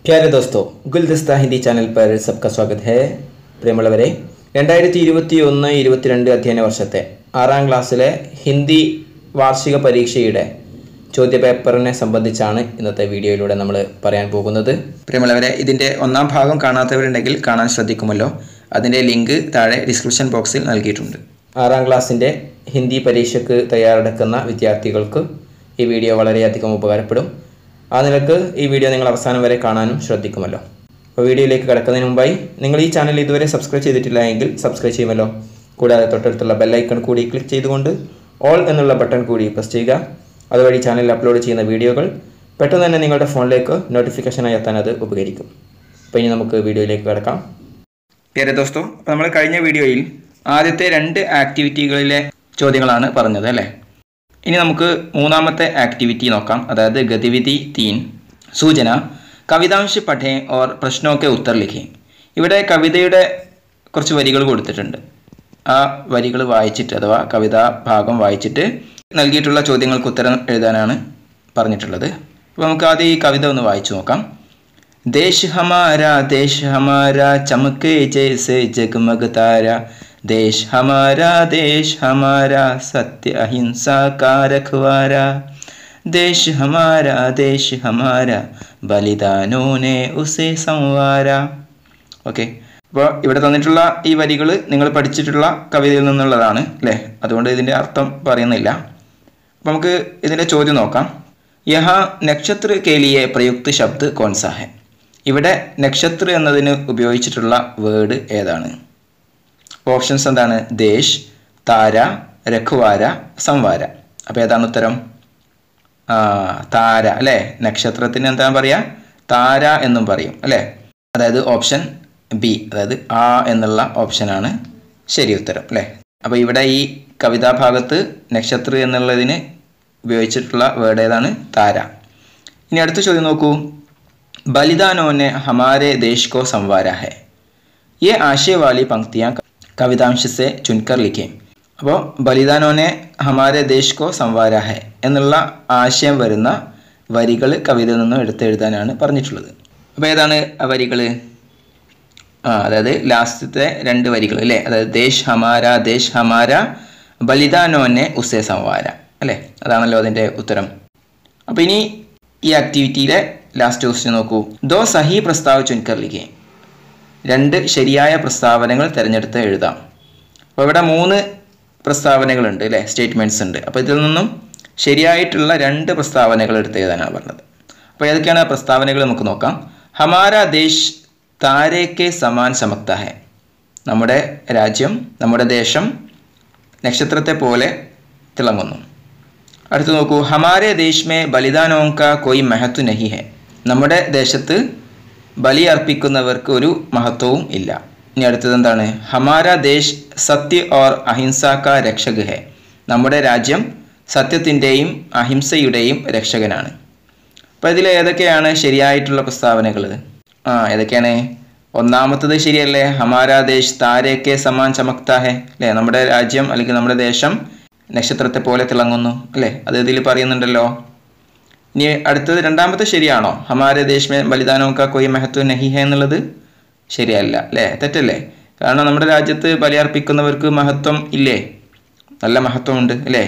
प्यारे दोस्तों ഗുൽദസ്ത ഹിന്ദി ചാനൽ पर सबका स्वागत है പ്രിയമുള്ളവരെ രണ്ടായിരത്തി ഇരുപത്തി ഒന്ന് ഇരുപത്തിരണ്ട് അധ്യയന വർഷത്തെ ആറാം ക്ലാസ്സിലെ ഹിന്ദി വാർഷിക പരീക്ഷയുടെ ചോദ്യപേപ്പറിനെ സംബന്ധിച്ചാണ് ഇന്നത്തെ വീഡിയോയിലൂടെ നമ്മൾ പറയാൻ പോകുന്നത് പ്രിയമുള്ളവരെ ഇതിൻ്റെ ഒന്നാം ഭാഗം കാണാത്തവരുണ്ടെങ്കിൽ കാണാൻ ശ്രദ്ധിക്കുമല്ലോ അതിൻ്റെ ലിങ്ക് താഴെ ഡിസ്ക്രിപ്ഷൻ ബോക്സിൽ നൽകിയിട്ടുണ്ട് ആറാം ക്ലാസ്സിൻ്റെ ഹിന്ദി പരീക്ഷയ്ക്ക് തയ്യാറെടുക്കുന്ന വിദ്യാർത്ഥികൾക്ക് ഈ വീഡിയോ വളരെയധികം ഉപകാരപ്പെടും ആ നിലക്ക് ഈ വീഡിയോ നിങ്ങൾ അവസാനം വരെ കാണാനും ശ്രദ്ധിക്കുമല്ലോ അപ്പോൾ വീഡിയോയിലേക്ക് കിടക്കുന്നതിന് മുമ്പായി നിങ്ങൾ ഈ ചാനൽ ഇതുവരെ സബ്സ്ക്രൈബ് ചെയ്തിട്ടില്ല എങ്കിൽ സബ്സ്ക്രൈബ് ചെയ്യുമല്ലോ കൂടാതെ തൊട്ടടുത്തുള്ള ബെല്ലൈക്കൺ കൂടി ക്ലിക്ക് ചെയ്തുകൊണ്ട് ഓൾ എന്നുള്ള ബട്ടൺ കൂടി പ്രസ് ചെയ്യുക അതുവഴി ചാനലിൽ അപ്ലോഡ് ചെയ്യുന്ന വീഡിയോകൾ പെട്ടെന്ന് തന്നെ നിങ്ങളുടെ ഫോണിലേക്ക് നോട്ടിഫിക്കേഷനായി എത്താൻ അത് ഉപകരിക്കും അപ്പോൾ ഇനി നമുക്ക് വീഡിയോയിലേക്ക് കിടക്കാം പ്രിയ ദോസ്തോ അപ്പോൾ നമ്മൾ കഴിഞ്ഞ വീഡിയോയിൽ ആദ്യത്തെ രണ്ട് ആക്ടിവിറ്റികളിലെ ചോദ്യങ്ങളാണ് പറഞ്ഞത് അല്ലേ ഇനി നമുക്ക് മൂന്നാമത്തെ ആക്ടിവിറ്റി നോക്കാം അതായത് ഗതിവിധി തീൻ സൂചന കവിതാംശ് പഠേ ഓർ പ്രശ്നമൊക്കെ ഉത്തർ ലിഖേ ഇവിടെ കവിതയുടെ കുറച്ച് വരികൾ കൊടുത്തിട്ടുണ്ട് ആ വരികൾ വായിച്ചിട്ട് അഥവാ കവിതാ ഭാഗം വായിച്ചിട്ട് നൽകിയിട്ടുള്ള ചോദ്യങ്ങൾക്ക് ഉത്തരം എഴുതാനാണ് പറഞ്ഞിട്ടുള്ളത് അപ്പോൾ നമുക്ക് ആദ്യം ഈ കവിത ഒന്ന് വായിച്ചു നോക്കാം देश हमारा देश हमारा चमके जैसे जगमग तारा देश हमारा देश हमारा सत्य अहिंसा का रखवारा देश हमारा देश हमारा बलिदानों ने उसे संवारा ഓക്കെ അപ്പോൾ ഇവിടെ തന്നിട്ടുള്ള ഈ വരികൾ നിങ്ങൾ പഠിച്ചിട്ടുള്ള കവിതയിൽ നിന്നുള്ളതാണ് അല്ലേ അതുകൊണ്ട് ഇതിൻ്റെ അർത്ഥം പറയുന്നില്ല അപ്പോൾ നമുക്ക് ഇതിൻ്റെ ചോദ്യം നോക്കാം യഹ നക്ഷത്ര കേലിയെ പ്രയുക്ത് ശബ്ദ് കോൺസാ ഹെ ഇവിടെ നക്ഷത്ര എന്നതിന് ഉപയോഗിച്ചിട്ടുള്ള വേർഡ് ഏതാണ് ഓപ്ഷൻസ് എന്താണ് ദേശ് താര രഘുവാര സംവാര അപ്പോൾ ഏതാണ് ഉത്തരം ആ താര അല്ലേ നക്ഷത്രത്തിന് എന്താ പറയുക താര എന്നും പറയും അല്ലേ അതായത് ഓപ്ഷൻ ബി അതായത് ആ എന്നുള്ള ഓപ്ഷനാണ് ശരി ഉത്തരം അല്ലേ അപ്പോൾ ഇവിടെ ഈ കവിതാ ഭാഗത്ത് നക്ഷത്ര എന്നുള്ളതിന് ഉപയോഗിച്ചിട്ടുള്ള വേർഡ് ഏതാണ് താര ഇനി അടുത്ത ചോദ്യം നോക്കൂ बलिदानों ने हमारे देश को संवारा है ये आशय वाली पंक्तियाँ കവിതാംശ സെ ചുൻകർ ലിഖേ അപ്പോൾ ബലിദാനോനെ ഹമാരെ ദേശ് കോ സംവാര ഹെ എന്നുള്ള ആശയം വരുന്ന വരികൾ കവിതയിൽ നിന്നും എടുത്തെഴുതാനാണ് പറഞ്ഞിട്ടുള്ളത് അപ്പോൾ ഏതാണ് ആ വരികൾ ആ അതായത് ലാസ്റ്റത്തെ രണ്ട് വരികൾ അല്ലേ അതായത് ദേശ് ഹമാര ദേശ് ഹമാര ബലിദാനോനെ ഉസേ സംവാര അല്ലേ അതാണല്ലോ അതിൻ്റെ ഉത്തരം അപ്പോൾ ഇനി ഈ ആക്ടിവിറ്റിയിലെ ലാസ്റ്റ് ക്വസ്റ്റ്യൻ നോക്കൂ ദോ സഹി പ്രസ്താവ് ചുൻകർ ലിഖേ രണ്ട് ശരിയായ പ്രസ്താവനകൾ തിരഞ്ഞെടുത്ത് എഴുതാം അപ്പോൾ ഇവിടെ മൂന്ന് പ്രസ്താവനകളുണ്ട് അല്ലേ സ്റ്റേറ്റ്മെൻറ്റ്സ് ഉണ്ട് അപ്പോൾ ഇതിൽ നിന്നും ശരിയായിട്ടുള്ള രണ്ട് പ്രസ്താവനകൾ എടുത്ത് എഴുതാനാണ് പറഞ്ഞത് അപ്പോൾ ഏതൊക്കെയാണ് ആ പ്രസ്താവനകൾ നമുക്ക് നോക്കാം ഹമാര ദേശ് താരേക്കെ സമാൻ ചമക്ത ഹെ നമ്മുടെ രാജ്യം നമ്മുടെ ദേശം നക്ഷത്രത്തെ പോലെ തിളങ്ങുന്നു അടുത്ത് നോക്കൂ ഹമാരെ ദേശ് മേ ബലിദാനോം കാ കോയി മഹത്വ നഹി ഹെ നമ്മുടെ ദേശത്ത് ബലി അർപ്പിക്കുന്നവർക്ക് ഒരു മഹത്വവും ഇല്ല ഇനി അടുത്തത് എന്താണ് ഹമാര ദേശ് സത്യ ഓർ അഹിംസ കാ രക്ഷക് ഹെ നമ്മുടെ രാജ്യം സത്യത്തിൻ്റെയും അഹിംസയുടെയും രക്ഷകനാണ് അപ്പോൾ ഇതിൽ ഏതൊക്കെയാണ് ശരിയായിട്ടുള്ള പ്രസ്താവനകൾ ആ ഏതൊക്കെയാണ് ഒന്നാമത്തത് ശരിയല്ലേ ഹമാര ദേശ് താരേക്കെ സമാൻ ചമക്ത ഹെ അല്ലേ നമ്മുടെ രാജ്യം അല്ലെങ്കിൽ നമ്മുടെ ദേശം നക്ഷത്രത്തെ പോലെ തിളങ്ങുന്നു അല്ലേ അത് ഇതിൽ പറയുന്നുണ്ടല്ലോ ഇനി അടുത്തത് രണ്ടാമത്തെ ശരിയാണോ ഹമാരെ ദേശമേ ബലിദാനവും കാ കൊയ് മഹത്വ നഹി ഹെ എന്നുള്ളത് ശരിയല്ല അല്ലേ തെറ്റല്ലേ കാരണം നമ്മുടെ രാജ്യത്ത് ബലിയർപ്പിക്കുന്നവർക്ക് മഹത്വം ഇല്ലേ നല്ല മഹത്വമുണ്ട് അല്ലേ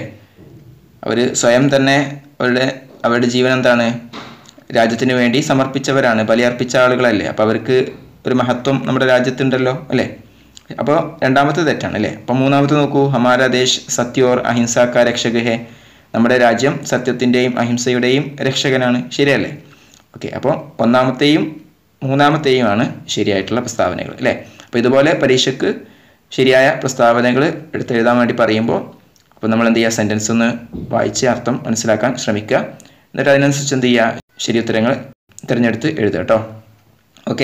അവർ സ്വയം തന്നെ അവരുടെ അവരുടെ ജീവൻ എന്താണ് രാജ്യത്തിന് വേണ്ടി സമർപ്പിച്ചവരാണ് ബലിയർപ്പിച്ച ആളുകളല്ലേ അപ്പോൾ അവർക്ക് ഒരു മഹത്വം നമ്മുടെ രാജ്യത്തുണ്ടല്ലോ അല്ലേ അപ്പോൾ രണ്ടാമത്തെ തെറ്റാണ് അല്ലേ അപ്പോൾ മൂന്നാമത്തെ നോക്കൂ ഹമാര ദേശ് സത്യോർ അഹിംസാക്ക രക്ഷക ഹെ നമ്മുടെ രാജ്യം സത്യത്തിൻ്റെയും അഹിംസയുടെയും രക്ഷകനാണ് ശരിയല്ലേ ഓക്കെ അപ്പോൾ ഒന്നാമത്തെയും മൂന്നാമത്തെയുമാണ് ശരിയായിട്ടുള്ള പ്രസ്താവനകൾ അല്ലേ അപ്പോൾ ഇതുപോലെ പരീക്ഷയ്ക്ക് ശരിയായ പ്രസ്താവനകൾ എടുത്തെഴുതാൻ വേണ്ടി പറയുമ്പോൾ അപ്പോൾ നമ്മൾ എന്ത് ചെയ്യുക സെൻറ്റൻസ് ഒന്ന് വായിച്ച് അർത്ഥം മനസ്സിലാക്കാൻ ശ്രമിക്കുക എന്നിട്ട് അതിനനുസരിച്ച് എന്ത് ചെയ്യുക ശരി ഉത്തരങ്ങൾ തിരഞ്ഞെടുത്ത് എഴുതുക കേട്ടോ ഓക്കെ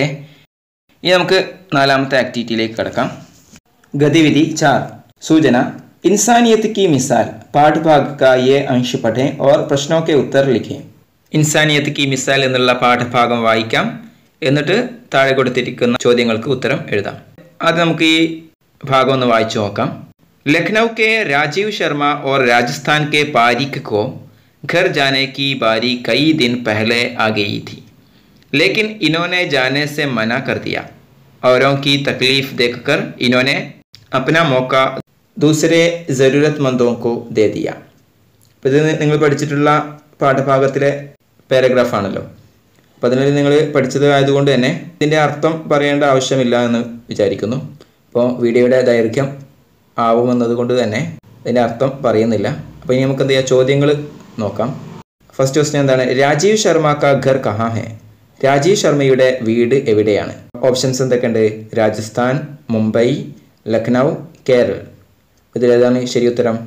ഇനി നമുക്ക് നാലാമത്തെ ആക്ടിവിറ്റിയിലേക്ക് കിടക്കാം गतिविधि चार सूचना इंसानियत की मिसाल पाठ भाग का ये अंश पढ़ें और प्रश्नों के उत्तर लिखें ഇൻസാനിയത്ത് കി മിസാൽ എന്നുള്ള പാഠഭാഗം വായിക്കാം എന്നിട്ട് താഴെ കൊടുത്തിരിക്കുന്ന ചോദ്യങ്ങൾക്ക് ഉത്തരം എഴുതാം അത് നമുക്ക് ഈ ഭാഗം ഒന്ന് വായിച്ചു നോക്കാം ലക്നൗ के राजीव शर्मा और राजस्थान के पारिक को घर जाने की बारी कई दिन पहले आ गई थी लेकिन इन्होंने जाने से मना कर दिया औरों की तकलीफ देखकर इन्होंने अपना मौका दूसरे ज़रूरतमंदों को दे दिया അപ്പോൾ ഇത് നിങ്ങൾ പഠിച്ചിട്ടുള്ള പാഠഭാഗത്തിലെ പാരഗ്രാഫാണല്ലോ അപ്പോൾ അതിൽ നിങ്ങൾ പഠിച്ചത് ആയതുകൊണ്ട് തന്നെ ഇതിൻ്റെ അർത്ഥം പറയേണ്ട ആവശ്യമില്ല എന്ന് വിചാരിക്കുന്നു അപ്പോൾ വീഡിയോയുടെ ദൈർഘ്യം ആവുമെന്നതുകൊണ്ട് തന്നെ ഇതിൻ്റെ അർത്ഥം പറയുന്നില്ല അപ്പോൾ ഇനി നമുക്ക് എന്ത് ചെയ്യാം ചോദ്യങ്ങൾ നോക്കാം ഫസ്റ്റ് ക്വസ്റ്റ്യൻ എന്താണ് രാജീവ് ശർമ്മ കാ ഘർ കഹാ ഹെ രാജീവ് ശർമ്മയുടെ വീട് എവിടെയാണ് ഓപ്ഷൻസ് എന്തൊക്കെയുണ്ട് രാജസ്ഥാൻ മുംബൈ ലക്നൗ കേരൾ ഇതിലേതാണ് ശരി ഉത്തരം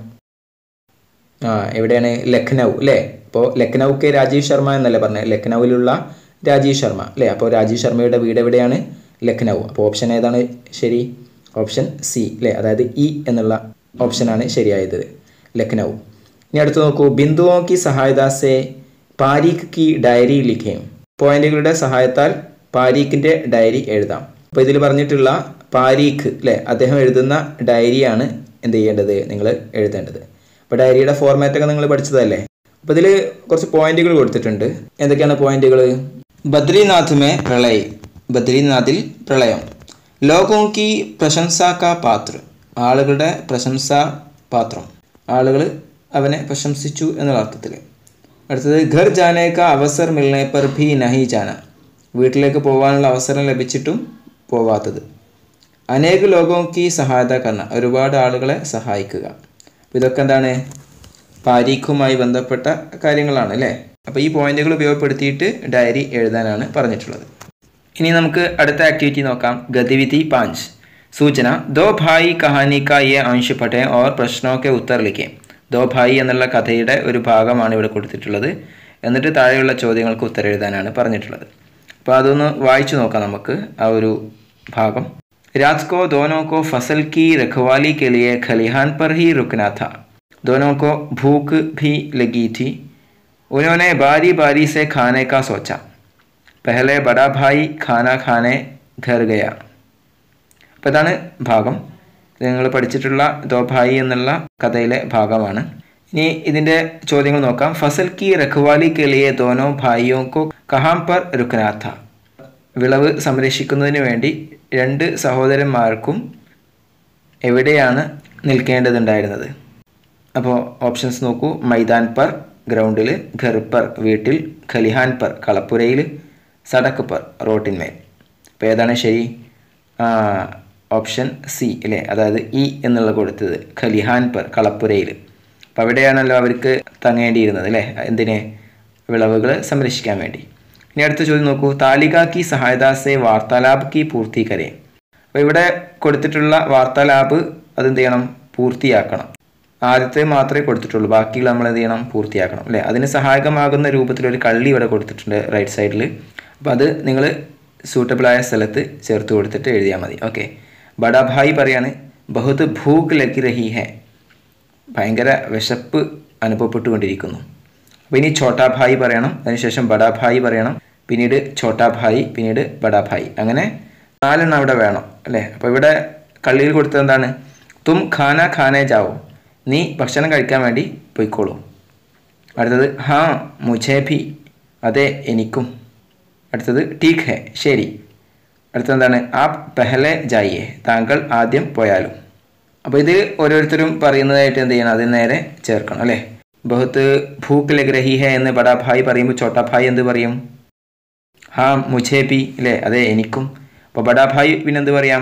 ആ എവിടെയാണ് ലക്നൗ അല്ലേ അപ്പോൾ ലക്നൗ കെ രാജീവ് ശർമ്മ എന്നല്ലേ പറഞ്ഞത് ലക്നൗവിലുള്ള രാജീവ് ശർമ്മ അല്ലേ അപ്പോൾ രാജീവ് ശർമ്മയുടെ വീട് എവിടെയാണ് ലക്നൗ അപ്പോൾ ഓപ്ഷൻ ഏതാണ് ശരി ഓപ്ഷൻ സി അല്ലേ അതായത് ഇ എന്നുള്ള ഓപ്ഷനാണ് ശരിയായത് ലക്നൗ ഇനി അടുത്ത് നോക്കൂ ബിന്ദുവോ കി സഹായത സെ പാരീഖ് കി ഡയറി ലിഖേം പോയിന്റുകളുടെ സഹായത്താൽ പാരീഖിൻ്റെ ഡയറി എഴുതാം അപ്പോൾ ഇതിൽ പറഞ്ഞിട്ടുള്ള പാരീഖ് അല്ലേ അദ്ദേഹം എഴുതുന്ന ഡയറിയാണ് എന്ത് ചെയ്യേണ്ടത് നിങ്ങൾ എഴുതേണ്ടത് അപ്പോൾ ഡയറിയുടെ ഫോർമാറ്റൊക്കെ നിങ്ങൾ പഠിച്ചതല്ലേ അപ്പോൾ ഇതിൽ കുറച്ച് പോയിന്റുകൾ കൊടുത്തിട്ടുണ്ട് എന്തൊക്കെയാണ് പോയിന്റുകൾ ബദ്രീനാഥ് മേ പ്രളയ് ബദ്രീനാഥിൽ പ്രളയം ലോകോ കി പ്രശംസാ കാ പാത്ര ആളുകളുടെ പ്രശംസാ പാത്രം ആളുകൾ അവനെ പ്രശംസിച്ചു എന്നുള്ള അർത്ഥത്തിൽ അടുത്തത് ഘർ ജാനേ കാ അവസർ മിൽനെ പർ ഭി നഹി ജാന വീട്ടിലേക്ക് പോകാനുള്ള അവസരം ലഭിച്ചിട്ടും പോവാത്തത് അനേക ലോകോ കി സഹായത കർണ ഒരുപാട് ആളുകളെ സഹായിക്കുക അപ്പോൾ ഇതൊക്കെ എന്താണ് പാരീഖുമായി ബന്ധപ്പെട്ട കാര്യങ്ങളാണ് അല്ലേ അപ്പോൾ ഈ പോയിന്റുകൾ ഉപയോഗപ്പെടുത്തിയിട്ട് ഡയറി എഴുതാനാണ് പറഞ്ഞിട്ടുള്ളത് ഇനി നമുക്ക് അടുത്ത ആക്ടിവിറ്റി നോക്കാം ഗതിവിധി പാഞ്ച് സൂചന ദോ ഭായി കഹാനി കാ യെ അംശ് പഠേ ഓർ പ്രശ്നോ കെ ഉത്തർ ലിഖേ ദോ ഭായി എന്നുള്ള കഥയുടെ ഒരു ഭാഗമാണ് ഇവിടെ കൊടുത്തിട്ടുള്ളത് എന്നിട്ട് താഴെയുള്ള ചോദ്യങ്ങൾക്ക് ഉത്തരം എഴുതാനാണ് പറഞ്ഞിട്ടുള്ളത് അപ്പോൾ അതൊന്ന് വായിച്ചു നോക്കാം നമുക്ക് ആ ഒരു ഭാഗം रात को दोनों को फसल की रखवाली के लिए खलिहान पर ही रुकना था दोनों को भूख भी लगी थी उन्होंने बारी बारी से खाने का सोचा पहले बड़ा भाई खाना खाने घर गया അപ്പോൾ ഇതാണ് ഭാഗം ഇത് നിങ്ങൾ പഠിച്ചിട്ടുള്ള ദോ ഭായി എന്നുള്ള കഥയിലെ ഭാഗമാണ് ഇനി ഇതിൻ്റെ ചോദ്യങ്ങൾ നോക്കാം ഫസൽ കി റഖ്വാലി കെളിയെ ദോനോ ഭായിയോ കോ കഹാം പർ രുക്കനാഥ വിളവ് സംരക്ഷിക്കുന്നതിന് വേണ്ടി രണ്ട് സഹോദരന്മാർക്കും എവിടെയാണ് നിൽക്കേണ്ടതുണ്ടായിരുന്നത് അപ്പോൾ ഓപ്ഷൻസ് നോക്കൂ മൈതാൻ പർ ഗ്രൗണ്ടിൽ ഘർ പർ വീട്ടിൽ ഖലിഹാൻ പർ കളപ്പുരയിൽ സടക്ക് പർ റോട്ടിന്മേൽ അപ്പോൾ ഏതാണ് ശരി ഓപ്ഷൻ സി അല്ലേ അതായത് ഇ എന്നുള്ള കൊടുത്തത് ഖലിഹാൻ പർ കളപ്പുരയിൽ അപ്പോൾ അവിടെയാണല്ലോ അവർക്ക് തങ്ങേണ്ടിയിരുന്നത് അല്ലേ എന്തിനെ വിളവുകൾ സംരക്ഷിക്കാൻ വേണ്ടി ഇനി അടുത്ത ചോദ്യം നോക്കൂ താലിക കി സഹായത സെ വാർത്താലാബ് കി പൂർത്തി കരേ അപ്പോൾ ഇവിടെ കൊടുത്തിട്ടുള്ള വാർത്താലാബ് അതെന്ത് ചെയ്യണം പൂർത്തിയാക്കണം ആദ്യത്തെ മാത്രമേ കൊടുത്തിട്ടുള്ളൂ ബാക്കിയുള്ള നമ്മൾ എന്ത് ചെയ്യണം പൂർത്തിയാക്കണം അല്ലേ അതിന് സഹായകമാകുന്ന രൂപത്തിൽ ഒരു കള്ളി ഇവിടെ കൊടുത്തിട്ടുണ്ട് റൈറ്റ് സൈഡിൽ അപ്പോൾ അത് നിങ്ങൾ സൂട്ടബിളായ സ്ഥലത്ത് ചേർത്ത് കൊടുത്തിട്ട് എഴുതിയാൽ മതി ഓക്കെ ബഡാഭായി പറയാണ് ബഹുത് ഭൂക്ക് ലഗി രഹി ഹെ ഭയങ്കര വിശപ്പ് അനുഭവപ്പെട്ടുകൊണ്ടിരിക്കുന്നു അപ്പോൾ ഇനി ഛോട്ടാ ഭായി പറയണം അതിനുശേഷം ബഡാ ഭായി പറയണം പിന്നീട് ഛോട്ടാ ഭായി പിന്നീട് ബഡാ ഭായി അങ്ങനെ നാലെണ്ണം അവിടെ വേണം അല്ലേ അപ്പോൾ ഇവിടെ കള്ളിയിൽ കൊടുത്തത് എന്താണ് തും ഖാന ഖാനേ ജാവോ നീ ഭക്ഷണം കഴിക്കാൻ വേണ്ടി പോയിക്കോളൂ അടുത്തത് ഹാ മുझे ഭി അതെ എനിക്കും അടുത്തത് ടീക്ക് ഹെ ശരി അടുത്തത് എന്താണ് ആപ് പെഹലെ ജായിയെ താങ്കൾ ആദ്യം പോയാലും അപ്പോൾ ഇത് ഓരോരുത്തരും പറയുന്നതായിട്ട് എന്ത് ചെയ്യണം അതിന് നേരെ ചേർക്കണം അല്ലേ ബഹുത്ത് ഭൂക്ക് ലഗ് രഹി ഹെ എന്ന് ബഡാ ഭായി പറയുമ്പോൾ ചോട്ടാ ഭായി എന്ത് പറയും ഹാ മുझे ഭി അല്ലേ അതെ എനിക്കും അപ്പോൾ ബഡാ ഭായി പിന്നെ എന്ത് പറയാം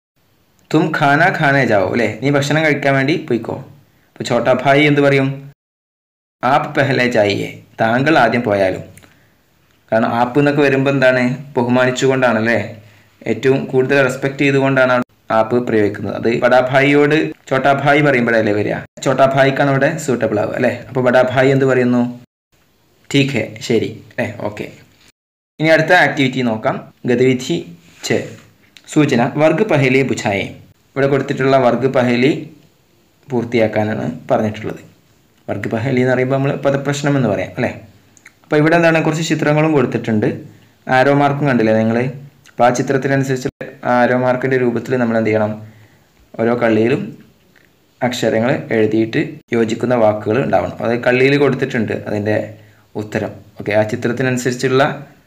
തും ഖാന ഖാനേ ജാവോ അല്ലേ നീ ഭക്ഷണം കഴിക്കാൻ വേണ്ടി പോയിക്കോ അപ്പോൾ ചോട്ടാ ഭായി എന്ത് പറയും ആപ്പ് പെഹലെ ജായിയെ താങ്കൾ ആദ്യം പോയാലും കാരണം ആപ്പ് എന്നൊക്കെ വരുമ്പോൾ എന്താണ് ബഹുമാനിച്ചുകൊണ്ടാണല്ലേ ഏറ്റവും കൂടുതൽ റെസ്പെക്ട് ചെയ്തുകൊണ്ടാണ് ആപ്പ് പ്രയോഗിക്കുന്നത് അത് ബഡാഭായിയോട് ചോട്ടാഭായി പറയുമ്പോഴല്ലേ വരിക ചോട്ടാഭായിക്കാണ് ഇവിടെ സൂട്ടബിൾ ആവുക അല്ലേ അപ്പോൾ ബഡാഭായി എന്ത് പറയുന്നു ടീക്ക് ഹെ ശരി അല്ലേ ഓക്കെ ഇനി അടുത്ത ആക്ടിവിറ്റി നോക്കാം ഗതിവിധി ചെ സൂചന വർഗ് പഹലി ബുഛായെ ഇവിടെ കൊടുത്തിട്ടുള്ള വർഗ് പഹലി പൂർത്തിയാക്കാനാണ് പറഞ്ഞിട്ടുള്ളത് വർഗ് പഹലി എന്ന് പറയുമ്പോൾ നമ്മൾ പദപ്രശ്നം എന്ന് പറയാം അല്ലേ അപ്പോൾ ഇവിടെ എന്താണ് കുറച്ച് ചിത്രങ്ങളും കൊടുത്തിട്ടുണ്ട് ആരോ മാർക്കും കണ്ടില്ലേ നിങ്ങൾ അപ്പോൾ ആ ചിത്രത്തിനനുസരിച്ച് ആരോ മാർക്കിൻ്റെ രൂപത്തിൽ നമ്മൾ എന്ത് ചെയ്യണം ഓരോ കള്ളിയിലും അക്ഷരങ്ങൾ എഴുതിയിട്ട് യോജിക്കുന്ന വാക്കുകൾ ഉണ്ടാവണം അതായത് കള്ളിയിൽ കൊടുത്തിട്ടുണ്ട് അതിൻ്റെ ഉത്തരം ഓക്കെ ആ ചിത്രത്തിനനുസരിച്ചുള്ള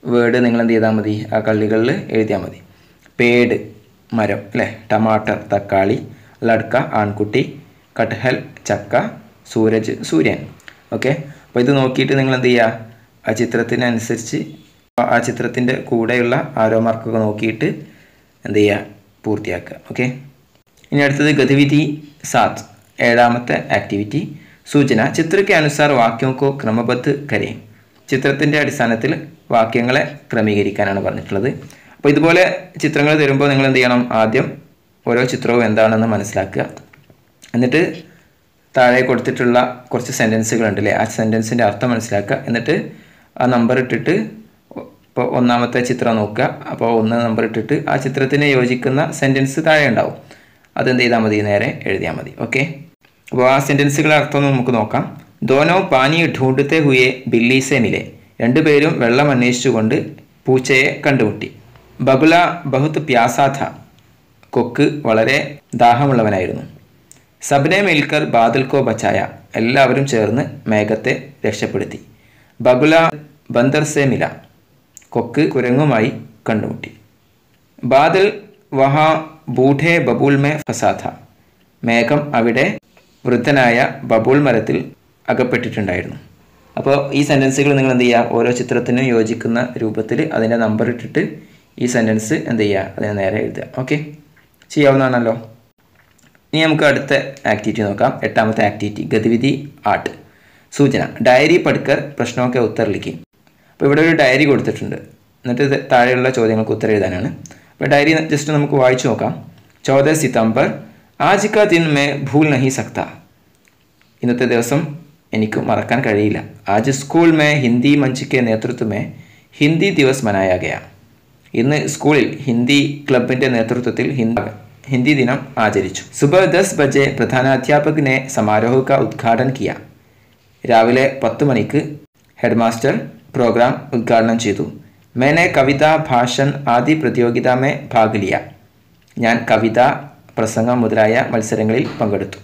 വേർഡ് നിങ്ങൾ എന്ത് ചെയ്താൽ മതി ആ കള്ളികളിൽ എഴുതിയാൽ മതി പേട് മരം അല്ലേ ടമാട്ടർ തക്കാളി ലഡ്ക ആൺകുട്ടി കട്ഹൽ ചക്ക സൂരജ് സൂര്യൻ ഓക്കെ അപ്പോൾ ഇത് നോക്കിയിട്ട് നിങ്ങൾ എന്ത് ചെയ്യുക ആ ചിത്രത്തിനനുസരിച്ച് ആ- ആ ചിത്രത്തിൻ്റെ കൂടെയുള്ള ആരോ മാർക്കൊക്കെ നോക്കിയിട്ട് എന്ത് ചെയ്യുക പൂർത്തിയാക്കുക ഓക്കെ ഇനി അടുത്തത് ഗതിവിധി സാത്ത് ഏഴാമത്തെ ആക്ടിവിറ്റി സൂചന ചിത്ര के अनुसार वाक्यों को क्रमबद्ध करें ചിത്രത്തിൻ്റെ അടിസ്ഥാനത്തിൽ വാക്യങ്ങളെ ക്രമീകരിക്കാനാണ് പറഞ്ഞിട്ടുള്ളത് അപ്പോൾ ഇതുപോലെ ചിത്രങ്ങൾ തരുമ്പോൾ നിങ്ങൾ എന്ത് ചെയ്യണം ആദ്യം ഓരോ ചിത്രവും എന്താണെന്ന് മനസ്സിലാക്കുക എന്നിട്ട് താഴെ കൊടുത്തിട്ടുള്ള കുറച്ച് സെൻറ്റൻസുകൾ ഉണ്ട് അല്ലേ ആ സെൻറ്റൻസിൻ്റെ അർത്ഥം മനസ്സിലാക്കുക എന്നിട്ട് ആ നമ്പർ ഇട്ടിട്ട് ഇപ്പോൾ ഒന്നാമത്തെ ചിത്രം നോക്കുക അപ്പോൾ ഒന്ന് നമ്പർ ഇട്ടിട്ട് ആ ചിത്രത്തിന് യോജിക്കുന്ന സെൻറ്റൻസ് താഴെ ഉണ്ടാവും അതെന്ത് ചെയ്താൽ മതി നേരെ എഴുതിയാൽ മതി ഓക്കെ അപ്പോൾ ആ സെൻറ്റൻസുകളുടെ അർത്ഥം നമുക്ക് നോക്കാം ദോനോ പാനി ഢൂണ്ടത്തെ ഹുയെ ബില്ലി സെ മിലെ രണ്ടുപേരും വെള്ളം അന്വേഷിച്ചുകൊണ്ട് പൂച്ചയെ കണ്ടുമുട്ടി ബബുല ബഹുത്ത് പ്യാസാഥ കൊക്ക് വളരെ ദാഹമുള്ളവനായിരുന്നു സബ്നെ മിൽക്കർ ബാദൽ കോ ബച്ചായ എല്ലാവരും ചേർന്ന് മേഘത്തെ രക്ഷപ്പെടുത്തി ബബുല ബന്ദർ സെ മില കൊക്ക് കുരങ്ങുമായി കണ്ടുമുട്ടി ബാദൽ വഹ ബൂഢേ ബബൂൽ മേ ഫസാഥ മേഘം അവിടെ വൃദ്ധനായ ബബൂൾ മരത്തിൽ അകപ്പെട്ടിട്ടുണ്ടായിരുന്നു അപ്പോൾ ഈ സെൻറ്റൻസുകൾ നിങ്ങൾ എന്ത് ചെയ്യുക ഓരോ ചിത്രത്തിനും യോജിക്കുന്ന രൂപത്തിൽ അതിൻ്റെ നമ്പർ ഇട്ടിട്ട് ഈ സെൻറ്റൻസ് എന്ത് ചെയ്യുക അതിനെ നേരെ എഴുതുക ഓക്കെ ചെയ്യാവുന്നതാണല്ലോ ഇനി നമുക്ക് അടുത്ത ആക്ടിവിറ്റി നോക്കാം എട്ടാമത്തെ ആക്ടിവിറ്റി ഗതിവിധി ആർട്ട് സൂചന ഡയറി പഠിക്കർ പ്രശ്നമൊക്കെ ഉത്തർ ലിഖി അപ്പോൾ ഇവിടെ ഒരു ഡയറി കൊടുത്തിട്ടുണ്ട് എന്നിട്ട് ഇത് താഴെയുള്ള ചോദ്യങ്ങൾക്ക് ഉത്തരം എഴുതാനാണ് അപ്പോൾ ഡയറി ജസ്റ്റ് നമുക്ക് വായിച്ചു നോക്കാം ചൗദ സിതംബർ ആജ് കാ ദിൻ മേ ഭൂൽ നഹി സക്ത ഇന്നത്തെ ദിവസം എനിക്ക് മറക്കാൻ കഴിയില്ല ആജ് സ്കൂൾ മേ ഹിന്ദി മഞ്ച് കെ നേതൃത്വ മേ ഹിന്ദി ദിവസ് മനായ ഗയ ഇന്ന് സ്കൂളിൽ ഹിന്ദി ക്ലബിൻ്റെ നേതൃത്വത്തിൽ ഹിന്ദി ഹിന്ദി ദിനം ആചരിച്ചു സുബഹ് ദസ് ബജെ പ്രധാനാധ്യാപക് നെ സമാരോഹ കാ ഉദ്ഘാടൻ കിയ രാവിലെ പത്ത് മണിക്ക് ഹെഡ് മാസ്റ്റർ പ്രോഗ്രാം ഉദ്ഘാടനം ചെയ്തു മേനെ കവിത ഭാഷൻ ആദി പ്രതിയോഗിത മേ ഭാഗ് ലിയ ഞാൻ കവിത പ്രസംഗം മുതലായ മത്സരങ്ങളിൽ പങ്കെടുത്തു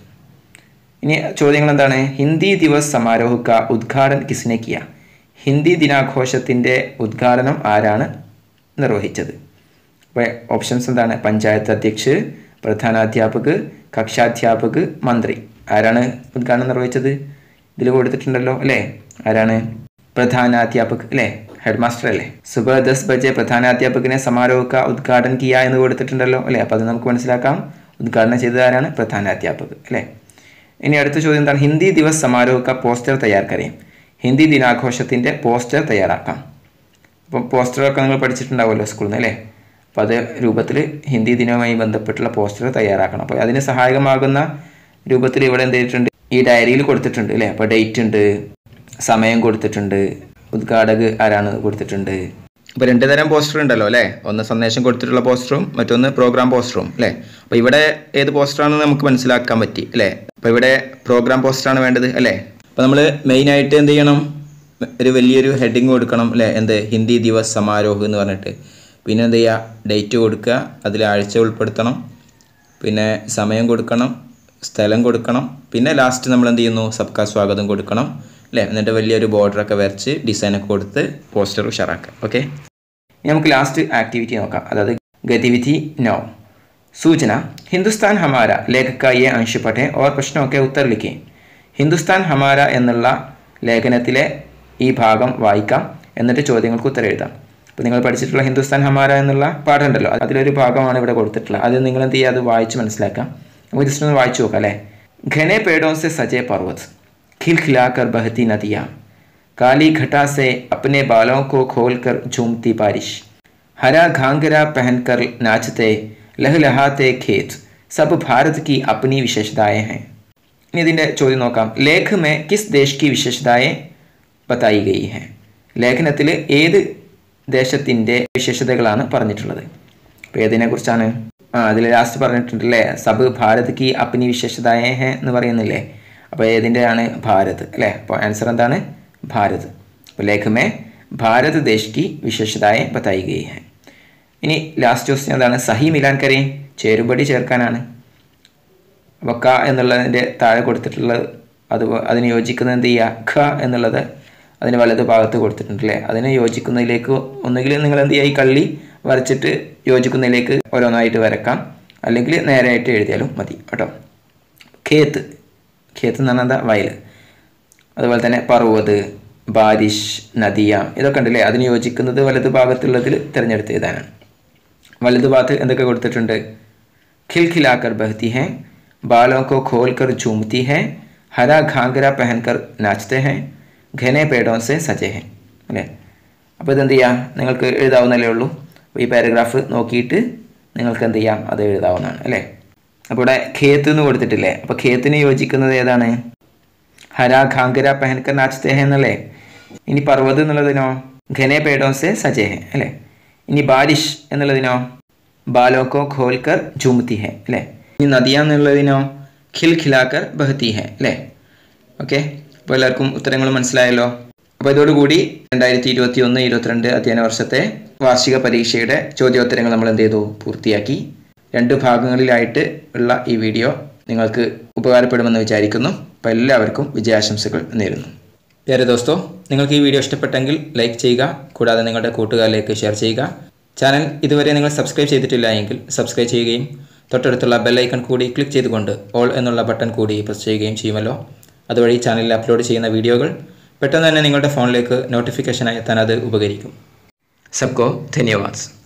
ഇനി ചോദ്യങ്ങൾ എന്താണ് ഹിന്ദി ദിവസ് സമാരോഹ കാ ഉദ്ഘാടൻ കിസ്നെ കിയ ഹിന്ദി ദിനാഘോഷത്തിൻ്റെ ഉദ്ഘാടനം ആരാണ് നിർവഹിച്ചത് അപ്പോൾ ഓപ്ഷൻസ് എന്താണ് പഞ്ചായത്ത് അധ്യക്ഷ് പ്രധാനാധ്യാപക് കക്ഷാധ്യാപക് മന്ത്രി ആരാണ് ഉദ്ഘാടനം നിർവഹിച്ചത് ഇതിൽ കൊടുത്തിട്ടുണ്ടല്ലോ അല്ലേ ആരാണ് പ്രധാനാധ്യാപക് അല്ലേ ഹെഡ് മാസ്റ്റർ അല്ലേ സുബഹ ദസ് ബജെ പ്രധാനാധ്യാപകിനെ സമാരോഹ കാ ഉദ്ഘാടൻ കിയ എന്ന് കൊടുത്തിട്ടുണ്ടല്ലോ അല്ലേ അപ്പോൾ അത് നമുക്ക് മനസ്സിലാക്കാം ഉദ്ഘാടനം ചെയ്തത് ആരാണ് പ്രധാനാധ്യാപക് അല്ലേ ഇനി അടുത്ത ചോദ്യം എന്താണ് ഹിന്ദി ദിവസ് സമാരോഹ കാ പോസ്റ്റർ തയ്യാർ കരയും ഹിന്ദി ദിനാഘോഷത്തിൻ്റെ പോസ്റ്റർ തയ്യാറാക്കാം അപ്പോൾ പോസ്റ്ററൊക്കെ നിങ്ങൾ പഠിച്ചിട്ടുണ്ടാവുമല്ലോ സ്കൂളിൽ നിന്ന് അല്ലേ അപ്പോൾ അത് രൂപത്തിൽ ഹിന്ദി ദിനവുമായി ബന്ധപ്പെട്ടുള്ള പോസ്റ്റർ തയ്യാറാക്കണം അപ്പോൾ അതിന് സഹായകമാകുന്ന രൂപത്തിൽ ഇവിടെ എന്ത് ചെയ്തിട്ടുണ്ട് ഈ ഡയറിയിൽ കൊടുത്തിട്ടുണ്ട് അല്ലേ അപ്പോൾ ഡേറ്റ് ഉണ്ട് സമയം കൊടുത്തിട്ടുണ്ട് ഉദ്ഘാടക് ആരാണ് കൊടുത്തിട്ടുണ്ട് അപ്പോൾ രണ്ട് തരം പോസ്റ്റർ ഉണ്ടല്ലോ അല്ലേ ഒന്ന് സന്ദേശം കൊടുത്തിട്ടുള്ള പോസ്റ്ററും മറ്റൊന്ന് പ്രോഗ്രാം പോസ്റ്ററും അല്ലേ അപ്പോൾ ഇവിടെ ഏത് പോസ്റ്ററാണെന്ന് നമുക്ക് മനസ്സിലാക്കാൻ പറ്റി അല്ലേ അപ്പോൾ ഇവിടെ പ്രോഗ്രാം പോസ്റ്ററാണ് വേണ്ടത് അല്ലേ അപ്പോൾ നമ്മൾ മെയിനായിട്ട് എന്ത് ചെയ്യണം ഒരു വലിയൊരു ഹെഡിങ് കൊടുക്കണം അല്ലേ എന്ത് ഹിന്ദി ദിവസ് സമാരോഹ് എന്ന് പറഞ്ഞിട്ട് പിന്നെ എന്ത് ചെയ്യുക ഡേറ്റ് കൊടുക്കുക അതിൽ ആഴ്ച ഉൾപ്പെടുത്തണം പിന്നെ സമയം കൊടുക്കണം സ്ഥലം കൊടുക്കണം പിന്നെ ലാസ്റ്റ് നമ്മൾ എന്ത് ചെയ്യുന്നു സബ്കാ സ്വാഗതം കൊടുക്കണം അല്ലേ എന്നിട്ട് വലിയൊരു ബോർഡറൊക്കെ വരച്ച് ഡിസൈനൊക്കെ കൊടുത്ത് പോസ്റ്റർ ഉഷാറാക്കുക ഓക്കെ ഇനി നമുക്ക് ലാസ്റ്റ് ആക്ടിവിറ്റി നോക്കാം അതായത് ഗതിവിധി നോ സൂചന ഹിന്ദുസ്ഥാൻ ഹമാര ലേഖക്കായെ അംശ് പഠേ ഓർ പ്രശ്നമൊക്കെ ഉത്തർ ലിഖേ ഹിന്ദുസ്ഥാൻ ഹമാര എന്നുള്ള ലേഖനത്തിലെ ഈ ഭാഗം വായിക്കാം എന്നിട്ട് ചോദ്യങ്ങൾക്ക് ഉത്തരം എഴുതാം അപ്പോൾ നിങ്ങൾ പഠിച്ചിട്ടുള്ള ഹിന്ദുസ്ഥാൻ ഹമാര എന്നുള്ള പാഠമുണ്ടല്ലോ അതിലൊരു ഭാഗമാണ് ഇവിടെ കൊടുത്തിട്ടുള്ളത് അത് നിങ്ങൾ എന്ത് ചെയ്യുക അത് വായിച്ച് മനസ്സിലാക്കാം നമുക്ക് ജസ്റ്റ് ഒന്ന് വായിച്ചു നോക്കാം അല്ലേ ഘനെ പേടോं से सजे पर्वत खिलखिलाकर बहती नदियाँ काली घटा से अपने बालों को खोलकर झूमती बारिश हरा घाघरा पहनकर नाचते लहलहाते खेत सब भारत की अपनी विशेषताएं हैं ഇനി ഇതിൻ്റെ ചോദ്യം നോക്കാം ലേഖ് മേ കിസ് ദേശ് കി വിശേഷതായെ ബത്തായി ഗയി ഹെ ലേഖനത്തിൽ ഏത് ദേശത്തിൻ്റെ വിശേഷതകളാണ് പറഞ്ഞിട്ടുള്ളത് അപ്പോൾ ഏതിനെക്കുറിച്ചാണ് ആ അതിൽ ലാസ്റ്റ് പറഞ്ഞിട്ടുണ്ടല്ലേ സബ് ഭാരത് കി അപ്നി വിശേഷതായ ഹെ എന്ന് പറയുന്നില്ലേ അപ്പോൾ ഏതിൻ്റെയാണ് ഭാരത് അല്ലേ അപ്പോൾ ആൻസർ എന്താണ് ഭാരത് അപ്പോൾ ലേഖ് മേ ഭാരത് ദേശ് കി വിശേഷതായെ ബത്തായി ഗയി ഹെ ഇനി ലാസ്റ്റ് ക്വസ്റ്റ്യൻ എന്താണ് സഹി മിലാൻ കരേ ചേരുപടി ചേർക്കാനാണ് അപ്പോൾ ക എന്നുള്ളതിൻ്റെ താഴെ കൊടുത്തിട്ടുള്ളത് അത് അതിന് യോജിക്കുന്നത് എന്ത് ചെയ്യുക ഖ എന്നുള്ളത് അതിന് വലത് ഭാഗത്ത് കൊടുത്തിട്ടുണ്ട് അല്ലേ അതിനെ യോജിക്കുന്നതിലേക്ക് ഒന്നുകിൽ നിങ്ങൾ എന്ത് ചെയ്യുക ഈ കള്ളി വരച്ചിട്ട് യോജിക്കുന്നതിലേക്ക് ഓരോന്നായിട്ട് വരക്കാം അല്ലെങ്കിൽ നേരെയായിട്ട് എഴുതിയാലും മതി കേട്ടോ ഖേത്ത് ഖേത്ത് എന്ന് പറഞ്ഞാൽ എന്താ വയൽ അതുപോലെ തന്നെ പർവ്വത് ബാരിഷ് നദിയ ഇതൊക്കെ ഉണ്ടല്ലേ അതിന് യോജിക്കുന്നത് വലത് ഭാഗത്തുള്ളതിൽ തിരഞ്ഞെടുത്ത് എഴുതാനാണ് വലത് ഭാഗത്ത് എന്തൊക്കെ കൊടുത്തിട്ടുണ്ട് खिलखिलाकर बहती हैं बालों को खोलकर झूमती हैं हरा घाघरा पहनकर नाचते हैं घने पेड़ों से सजे हैं അല്ലേ അപ്പോൾ ഇതെന്ത് ചെയ്യാം നിങ്ങൾക്ക് എഴുതാവുന്നല്ലേ ഉള്ളൂ അപ്പോൾ ഈ പാരഗ്രാഫ് നോക്കിയിട്ട് നിങ്ങൾക്ക് എന്ത് ചെയ്യാം അത് എഴുതാവുന്നതാണ് അല്ലേ അപ്പോൾ ഇവിടെ ഖേത്ത് എന്ന് കൊടുത്തിട്ടില്ലേ അപ്പോൾ ഖേത്തിന് യോജിക്കുന്നത് ഏതാണ് ഹര ഖാങ്കര പെഹൻകർ നാച്ചത്തെ ഹെ എന്നല്ലേ ഇനി പർവ്വത് എന്നുള്ളതിനോ ഘനെ പേടോസെ സജേ ഹെ അല്ലേ ഇനി ബാരിഷ് എന്നുള്ളതിനോ ബാലോക്കോ ഖോൽക്കർ ജുമത്തി ഹെ അല്ലേ ഇനി നദിയ എന്നുള്ളതിനോ ഖിൽ ഖിലാക്കർ ബഹത്തി ഹെ അല്ലേ ഓക്കെ അപ്പോൾ എല്ലാവർക്കും ഉത്തരങ്ങൾ മനസ്സിലായല്ലോ അപ്പോൾ ഇതോടുകൂടി രണ്ടായിരത്തി ഇരുപത്തി ഒന്ന് ഇരുപത്തിരണ്ട് അധ്യയന വർഷത്തെ വാർഷിക പരീക്ഷയുടെ ചോദ്യോത്തരങ്ങൾ നമ്മൾ എന്ത് ചെയ്തു പൂർത്തിയാക്കി രണ്ട് ഭാഗങ്ങളിലായിട്ട് ഉള്ള ഈ വീഡിയോ നിങ്ങൾക്ക് ഉപകാരപ്പെടുമെന്ന് വിചാരിക്കുന്നു അപ്പോൾ എല്ലാവർക്കും വിജയാശംസകൾ നേരുന്നു പ്യാരെ ദോസ്തോ നിങ്ങൾക്ക് ഈ വീഡിയോ ഇഷ്ടപ്പെട്ടെങ്കിൽ ലൈക്ക് ചെയ്യുക കൂടാതെ നിങ്ങളുടെ കൂട്ടുകാരിലേക്ക് ഷെയർ ചെയ്യുക ചാനൽ ഇതുവരെ നിങ്ങൾ സബ്സ്ക്രൈബ് ചെയ്തിട്ടില്ല എങ്കിൽ സബ്സ്ക്രൈബ് ചെയ്യുകയും തൊട്ടടുത്തുള്ള ബെല്ലൈക്കൺ കൂടി ക്ലിക്ക് ചെയ്തുകൊണ്ട് ഓൾ എന്നുള്ള ബട്ടൺ കൂടി പ്രസ് ചെയ്യുകയും ചെയ്യുമല്ലോ അതുവഴി ചാനലിൽ അപ്ലോഡ് ചെയ്യുന്ന വീഡിയോകൾ പെട്ടെന്ന് തന്നെ നിങ്ങളുടെ ഫോണിലേക്ക് നോട്ടിഫിക്കേഷനായി എത്താൻ അത് ഉപകരിക്കും സബ്കോ ധന്യവാദ്